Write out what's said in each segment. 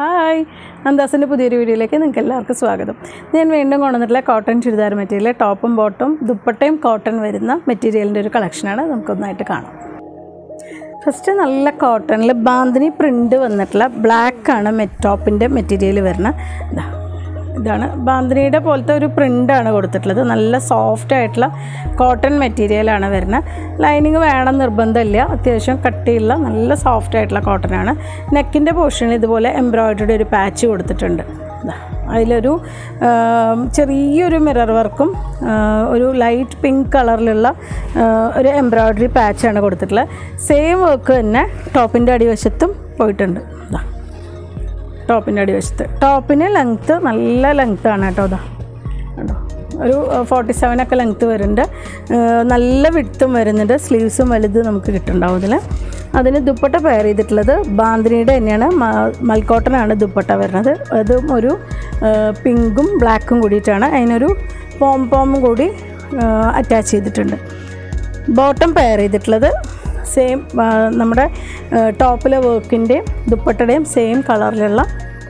hi അന്താസിൻ്റെ പുതിയൊരു വീഡിയോയിലേക്ക് നിങ്ങൾക്ക് എല്ലാവർക്കും സ്വാഗതം ഞാൻ വീണ്ടും കൊണ്ടുവന്നിട്ടുള്ള കോട്ടൺ ചുരിദാർ മെറ്റീരിയൽ ടോപ്പും ബോട്ടും ദുപ്പട്ടയും കോട്ടൺ വരുന്ന മെറ്റീരിയലിൻ്റെ ഒരു കളക്ഷനാണ് നമുക്കൊന്നായിട്ട് കാണാം ഫസ്റ്റ് നല്ല കോട്ടണിൽ ബാന്തിനി പ്രിൻ്റ് വന്നിട്ടുള്ള ബ്ലാക്കാണ് മെ ടോപ്പിൻ്റെ മെറ്റീരിയൽ വരുന്നത് ഇതാ ഇതാണ് ബാന്തിനിയുടെ പോലത്തെ ഒരു പ്രിൻ്റാണ് കൊടുത്തിട്ടുള്ളത് നല്ല സോഫ്റ്റ് ആയിട്ടുള്ള കോട്ടൺ മെറ്റീരിയലാണ് വരുന്നത് ലൈനിങ് വേണം നിർബന്ധമില്ല അത്യാവശ്യം കട്ടിയുള്ള നല്ല സോഫ്റ്റ് ആയിട്ടുള്ള കോട്ടനാണ് നെക്കിൻ്റെ പോർഷനിൽ ഇതുപോലെ എംബ്രോയിഡറി ഒരു പാച്ച് കൊടുത്തിട്ടുണ്ട് ദാ, അതിലൊരു ആം, ചെറിയൊരു മിറർ വർക്കും ആ, ഒരു ലൈറ്റ് പിങ്ക് കളറിലുള്ള ആ, ഒരു എംബ്രോയിഡറി പാച്ചാണ് കൊടുത്തിട്ടുള്ളത് സെയിം വർക്ക് തന്നെ ടോപ്പിൻ്റെ അടിവശത്തും പോയിട്ടുണ്ട് ദാ ടോപ്പിൻ്റെ അടിവശത്ത് ടോപ്പിന് ലെങ്ത്ത് നല്ല ലെങ്ത്താണ് കേട്ടോ ഇതാ കണ്ടോ ഒരു ഫോർട്ടി സെവനൊക്കെ ലെങ്ത്ത് വരുന്നുണ്ട് ഏഹ് നല്ല വിടുത്തും വരുന്നുണ്ട് സ്ലീവ്സും വലുത് നമുക്ക് കിട്ടുന്നുണ്ടാവും ഇതിൽ അതിന് ദുപ്പട്ട പെയർ ചെയ്തിട്ടുള്ളത് ബാന്തിനിയുടെ തന്നെയാണ് മൽക്കോട്ടനാണ് ദുപ്പട്ട വരുന്നത് അതും ഒരു ഏഹ് പിങ്കും ബ്ലാക്കും കൂടിയിട്ടാണ് അതിനൊരു പോം പോമും കൂടി അറ്റാച്ച് ചെയ്തിട്ടുണ്ട് ബോട്ടം പെയർ ചെയ്തിട്ടുള്ളത് സെയിം നമ്മുടെ ടോപ്പിലെ വർക്കിൻ്റെയും ദുപ്പട്ടയുടെയും സെയിം കളറിലുള്ള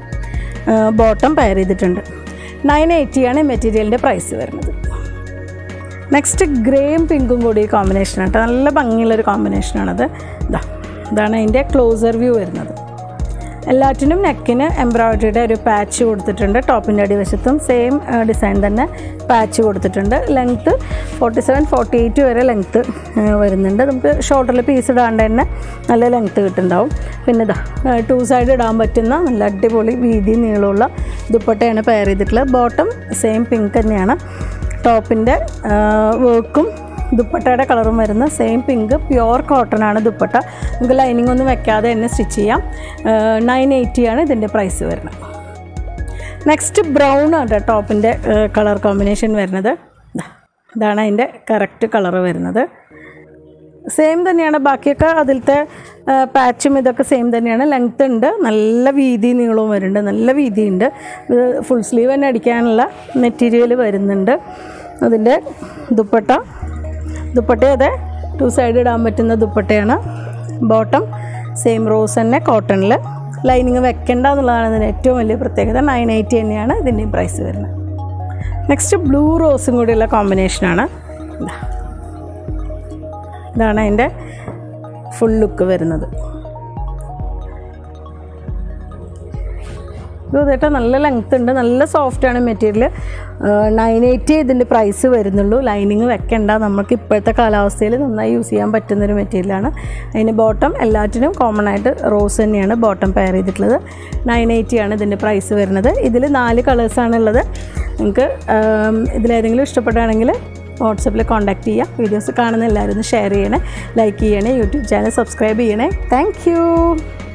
ബോട്ടം പെയർ ചെയ്തിട്ടുണ്ട് നയൻ എയ്റ്റിയാണ് മെറ്റീരിയലിൻ്റെ പ്രൈസ് വരുന്നത് നെക്സ്റ്റ് ഗ്രേയും പിങ്കും കൂടി കോമ്പിനേഷനാണ് കേട്ടോ നല്ല ഭംഗിയുള്ളൊരു കോമ്പിനേഷനാണത് ഇതാ ഇതാണ് അതിൻ്റെ ക്ലോസർ വ്യൂ വരുന്നത് എല്ലാറ്റിനും നെക്കിന് എംബ്രോയിഡറിയുടെ ഒരു പാച്ച് കൊടുത്തിട്ടുണ്ട് ടോപ്പിൻ്റെ അടിവശത്തും സെയിം ഡിസൈൻ തന്നെ പാച്ച് കൊടുത്തിട്ടുണ്ട് length forty seven forty eight വരെ ലെങ്ത്ത് വരുന്നുണ്ട് നമുക്ക് ഷോൾഡറിൽ പീസ് ഇടാണ്ട് തന്നെ നല്ല ലെങ്ത്ത് കിട്ടുന്നുണ്ടാവും പിന്നെ ഇതാ ടു സൈഡ് ഇടാൻ പറ്റുന്ന നല്ല അടിപൊളി വീതി നീളമുള്ള ദുപ്പട്ടയാണ് പെയർ ചെയ്തിട്ടുള്ളത് ബോട്ടം സെയിം പിങ്ക് തന്നെയാണ് ടോപ്പിൻ്റെ വർക്കും ദുപ്പട്ടയുടെ കളറും വരുന്ന സെയിം പിങ്ക് പ്യുവർ കോട്ടൺ ആണ് ദുപ്പട്ട നമുക്ക് ലൈനിങ് ഒന്നും വെക്കാതെ തന്നെ സ്റ്റിച്ച് ചെയ്യാം നയൻ ആണ് ഇതിൻ്റെ പ്രൈസ് വരുന്നത് നെക്സ്റ്റ് ബ്രൗൺ ആണ് ടോപ്പിൻ്റെ കളർ കോമ്പിനേഷൻ വരുന്നത് ദാ, ഇതാണ് അതിൻ്റെ കറക്റ്റ് കളർ വരുന്നത് സെയിം തന്നെയാണ് ബാക്കിയൊക്കെ അതിലത്തെ പാച്ചും ഇതൊക്കെ സെയിം തന്നെയാണ് ലെങ്ത് ഉണ്ട് നല്ല വീതി നീളവും വരുന്നുണ്ട് നല്ല വീതിയുണ്ട് ഇത് ഫുൾ സ്ലീവ് തന്നെ അടിക്കാനുള്ള മെറ്റീരിയൽ വരുന്നുണ്ട് അതിൻ്റെ ദുപ്പട്ട ദുപ്പട്ട അതെ ടു സൈഡ് ഇടാൻ പറ്റുന്ന ദുപ്പട്ടയാണ് ബോട്ടം സെയിം റോസ് തന്നെ കോട്ടണിൽ ലൈനിങ് വെക്കേണ്ട എന്നുള്ളതാണ് ഇതിൻ്റെ ഏറ്റവും വലിയ പ്രത്യേകത നയൻ എയ്റ്റി തന്നെയാണ് ഇതിൻ്റെയും പ്രൈസ് വരുന്നത് നെക്സ്റ്റ് ബ്ലൂ റോസും കൂടിയുള്ള കോമ്പിനേഷനാണ് ഇതാ ഇതാണ് അതിൻ്റെ ഫുൾ ലുക്ക് വരുന്നത് ഇത് കേട്ടോ നല്ല ലെങ്ത് ഉണ്ട് നല്ല സോഫ്റ്റ് ആണ് മെറ്റീരിയൽ നയൻ എയ്റ്റി ഇതിൻ്റെ പ്രൈസ് വരുന്നുള്ളൂ ലൈനിങ് വെക്കണ്ട നമുക്ക് ഇപ്പോഴത്തെ കാലാവസ്ഥയിൽ നന്നായി യൂസ് ചെയ്യാൻ പറ്റുന്നൊരു മെറ്റീരിയലാണ് അതിന് ബോട്ടം എല്ലാറ്റിനും കോമൺ ആയിട്ട് റോസ് തന്നെയാണ് ബോട്ടം പെയർ ചെയ്തിട്ടുള്ളത് നയൻ എയ്റ്റി ആണ് ഇതിൻ്റെ പ്രൈസ് വരുന്നത് ഇതിൽ നാല് കളേഴ്സാണ് ഉള്ളത് നിങ്ങൾക്ക് ഇതിലേതെങ്കിലും ഇഷ്ടപ്പെടുകയാണെങ്കിൽ വാട്സപ്പിൽ കോൺടാക്റ്റ് ചെയ്യുക വീഡിയോസ് കാണുന്ന എല്ലാവരും ഒന്ന് ഷെയർ ചെയ്യണേ ലൈക്ക് ചെയ്യണേ യൂട്യൂബ് ചാനൽ സബ്സ്ക്രൈബ് ചെയ്യണേ താങ്ക്